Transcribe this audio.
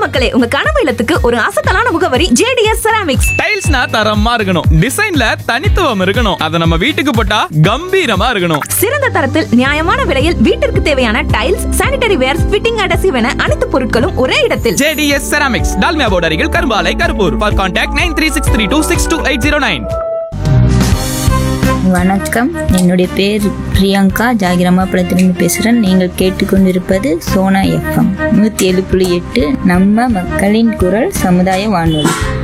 மக்களே உங்க கனவு இல்லத்துக்கு ஒரு அசத்தலான முகவரி ஜேடிஎஸ் செராமிக்ஸ் டைல்ஸ்னா தரமா இருக்கணும் டிசைன்ல தனித்துவம் இருக்கணும் அத நம்ம வீட்டுக்கு போட்டா கம்பீரமா இருக்கணும் சிறந்த தரத்தில் நியாயமான விலையில் வீட்டிற்கு தேவையான tiles sanitary ware fitting adhesive என அனைத்து பொருட்களும் ஒரே இடத்தில் ஜேடிஎஸ் செராமிக்ஸ் டால்மியா போர்டு அருகில் கரும்பாலை Karuppur for contact nine three six three two six two eight zero nine வணக்கம் என்னுடைய பேர் பிரியங்கா ஜாகிரமாபுரத்திலிருந்து பேசுகிறேன் நீங்கள் கேட்டுக்கொண்டிருப்பது சோனா எஃப்எம் நூற்றி ஏழு புள்ளி எட்டு நம்ம மக்களின் குரல் சமுதாய வானொலி